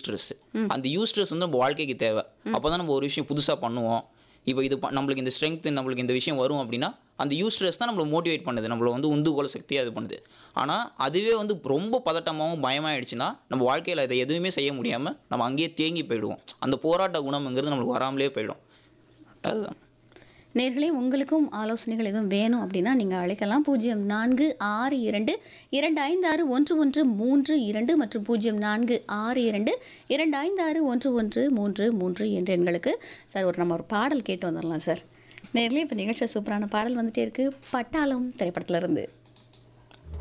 eustress அந்த eustress வந்து நம்ம வாழ்க்கைக்கு தேவை அப்போ தான் நம்ம ஒரு விஷயம் புதுசாக பண்ணுவோம் இப்போ இது ப- நம்மளுக்கு இந்த ஸ்ட்ரென்த் நம்மளுக்கு இந்த விஷயம் வரும் அப்படின்னா அந்த யூஸ்ட்ரெஸ் தான் நம்மளை மோட்டிவேட் பண்ணுது நம்மளை வந்து உந்துகோல சக்தியாக இது பண்ணுது ஆனால் அதுவே வந்து ரொம்ப பதட்டமாகவும் பயமாயிடுச்சுன்னா நம்ம வாழ்க்கையில் இதை எதுவுமே செய்ய முடியாமல் நம்ம அங்கேயே தேங்கி போயிடுவோம் அந்த போராட்ட குணம்ங்கிறது நம்மளுக்கு வராமலே போயிடும் அதுதான் நேர்களே உங்களுக்கும் ஆலோசனைகள் எதுவும் வேணும் அப்படின்னா நீங்கள் அழைக்கலாம் பூஜ்ஜியம் நான்கு ஆறு இரண்டு இரண்டு ஐந்து ஆறு ஒன்று ஒன்று மூன்று இரண்டு மற்றும் பூஜ்ஜியம் நான்கு ஆறு இரண்டு இரண்டு ஐந்து ஆறு ஒன்று ஒன்று மூன்று மூன்று என்ற எண்களுக்கு சார் ஒரு நம்ம ஒரு பாடல் கேட்டு வந்துடலாம் சார் நேர்களே இப்போ நிகழ்ச்சி சூப்பரான பாடல் வந்துட்டே இருக்கு பட்டாளம் திரைப்படத்துல இருந்து